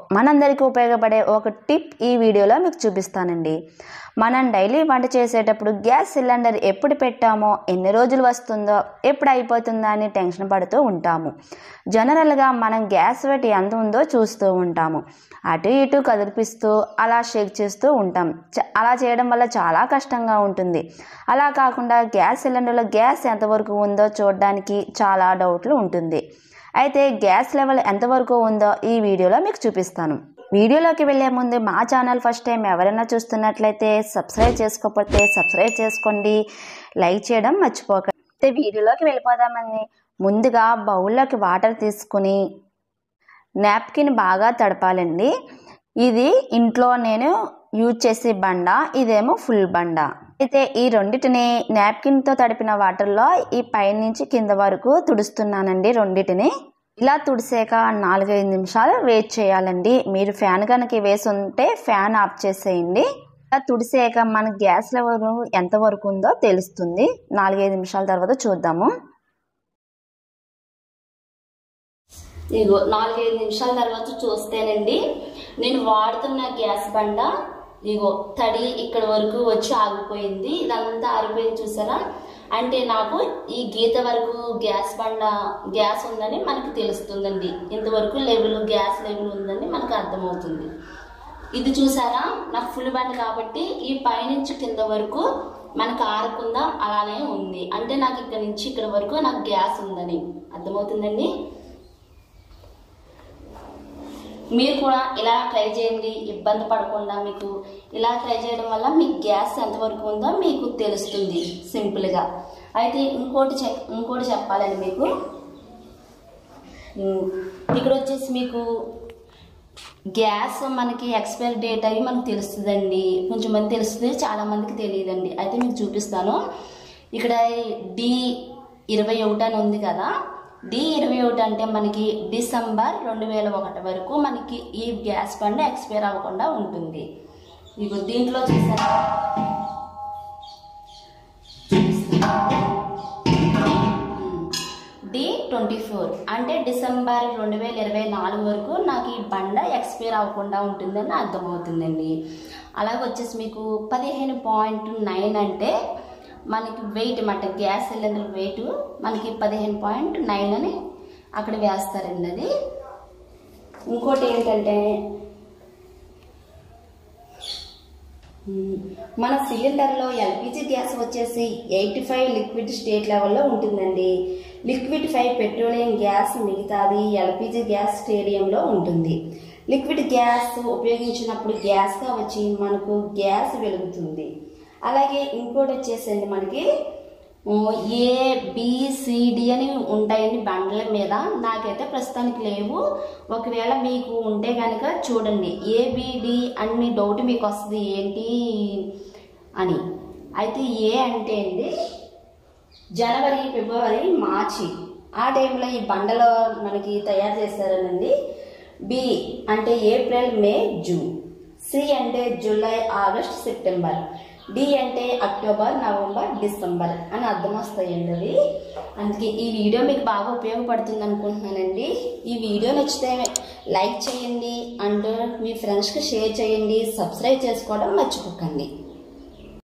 మనందరికీ ఉపయోగపడే ఒక టిప్ ఈ వీడియోలో మీకు చూపిస్తానండి మనం డైలీ వంట చేసేటప్పుడు గ్యాస్ సిలిండర్ ఎప్పుడు పెట్టామో ఎన్ని రోజులు వస్తుందో ఎప్పుడు అయిపోతుందో అని టెన్షన్ పడుతూ ఉంటాము జనరల్గా మనం గ్యాస్ వెయిట్ ఎంత ఉందో చూస్తూ ఉంటాము అటు ఇటు కదిలిపిస్తూ అలా షేక్ చేస్తూ ఉంటాం చ- అలా చేయడం వల్ల చాలా కష్టంగా ఉంటుంది అలా కాకుండా గ్యాస్ సిలిండర్లో గ్యాస్ ఎంతవరకు ఉందో చూడడానికి చాలా డౌట్లు ఉంటుంది అయితే గ్యాస్ లెవెల్ ఎంతవరకు ఉందో ఈ వీడియోలో మీకు చూపిస్తాను వీడియోలోకి వెళ్ళే ముందు మా ఛానల్ ఫస్ట్ టైం ఎవరైనా చూస్తున్నట్లయితే సబ్స్క్రైబ్ చేసుకోకపోతే సబ్స్క్రైబ్ చేసుకోండి లైక్ చేయడం మర్చిపోకండి అయితే వీడియోలోకి వెళ్ళిపోదామని ముందుగా బౌల్లోకి వాటర్ తీసుకుని నాప్కిన్ బాగా తడపాలండి ఇది ఇంట్లో నేను యూజ్ చేసే బండ ఇదేమో ఫుల్ బండ అయితే ఈ రెండిటిని నాప్కిన్తో తడిపిన వాటర్లో ఈ పైనుంచి కింద వరకు తుడుస్తున్నానండి రెండిటిని ఇలా తుడిసాక నాలుగైదు నిమిషాలు వెయిట్ చేయాలండి మీరు ఫ్యాన్ కనుక వేసి ఉంటే ఫ్యాన్ ఆఫ్ చేసేయండి ఇలా తుడిసాక మన గ్యాస్ లెవెల్ ఎంతవరకు ఉందో తెలుస్తుంది నాలుగైదు నిమిషాల తర్వాత చూద్దాము ఇదిగో నాలుగైదు నిమిషాల తర్వాత చూస్తేనండి నేను వాడుతున్న గ్యాస్ బండ ఇగో తడి ఇక్కడ వరకు వచ్చి ఆగిపోయింది ఇదంతా ఆగిపోయింది చూసారా అంటే నాకు ఈ గీత వరకు గ్యాస్ బండ గ్యాస్ ఉందని మనకు తెలుస్తుందండి ఇంతవరకు లెవెల్ గ్యాస్ లెవెల్ ఉందని మనకు అర్థమవుతుంది ఇది చూసారా నాకు ఫుల్ బండ్ కాబట్టి ఈ పైనుంచి కింద వరకు మనకు ఆరకుండా అలానే ఉంది అంటే నాకు ఇక్కడ నుంచి ఇక్కడ వరకు నాకు గ్యాస్ ఉందని అర్థమవుతుందండి మీరు కూడా ఇలా ట్రై చేయండి ఇబ్బంది పడకుండా మీకు ఇలా ట్రై చేయడం వల్ల మీకు గ్యాస్ ఎంతవరకు ఉందో మీకు తెలుస్తుంది సింపుల్గా అయితే ఇంకోటి చెప్ ఇంకోటి చెప్పాలండి మీకు ఉమ్, ఇక్కడ వచ్చేసి మీకు గ్యాస్ మనకి ఎక్స్పైరీ డేట్ అవి మనకు తెలుస్తుందండి కొంచెం మంది తెలుస్తుంది చాలా మందికి తెలియదండి అయితే మీకు చూపిస్తాను ఇక్కడ డి ఇరవై ఒకటి అని ఉంది కదా డి ఇరవై ఒకటి అంటే మనకి డిసెంబర్ రెండు వేల ఒకటి వరకు మనకి ఈ గ్యాస్ బండ్ ఎక్స్పైర్ అవ్వకుండా ఉంటుంది ఇగో దీంట్లో చూసారా డి ట్వంటీ ఫోర్ అంటే డిసెంబర్ రెండు వేల ఇరవై నాలుగు వరకు నాకు ఈ బండ ఎక్స్పైర్ అవ్వకుండా ఉంటుందని అర్థమవుతుందండి అలాగే వచ్చేసి మీకు పదిహేను పాయింట్ నైన్ అంటే మనకి వెయిట్ అన్నమాట గ్యాస్ సిలిండర్ వెయిట్ మనకి పదిహేను పాయింట్ నైన్ అని అక్కడ వేస్తారండి అది ఇంకోటి ఏంటంటే మ్మ్. మన సిలిండర్లో ఎల్పిజి గ్యాస్ వచ్చేసి ఎయిటీ ఫైవ్ లిక్విడ్ స్టేట్ లెవెల్లో ఉంటుందండి లిక్విడ్ ఫైవ్ పెట్రోలియం గ్యాస్ మిగతాది ఎల్పిజి గ్యాస్ స్టేడియంలో ఉంటుంది లిక్విడ్ గ్యాస్ ఉపయోగించినప్పుడు గ్యాస్గా వచ్చి మనకు గ్యాస్ వెలుగుతుంది అలాగే ఇంకోటి వచ్చేసండి మనకి ఏ బిసిడి అని ఉంటాయండి బండ్ల మీద నాకైతే ప్రస్తుతానికి లేవు ఒకవేళ మీకు ఉంటే కనుక చూడండి ఏబిడి అన్ని డౌట్ మీకు వస్తుంది ఏంటి అని అయితే ఏ అంటే అండి జనవరి ఫిబ్రవరి మార్చి ఆ టైంలో ఈ బండలో మనకి తయారు చేస్తారనండి బి అంటే ఏప్రిల్ మే జూన్ సి అంటే జూలై ఆగస్ట్ సెప్టెంబర్ డి అంటే అక్టోబర్ నవంబర్ డిసెంబర్ అని అర్థం వస్తాయండి అవి అందుకే ఈ వీడియో మీకు బాగా ఉపయోగపడుతుంది అనుకుంటున్నానండి ఈ వీడియో నచ్చితే లైక్ చేయండి అండ్ మీ ఫ్రెండ్స్కి షేర్ చేయండి సబ్స్క్రైబ్ చేసుకోవడం మర్చిపోకండి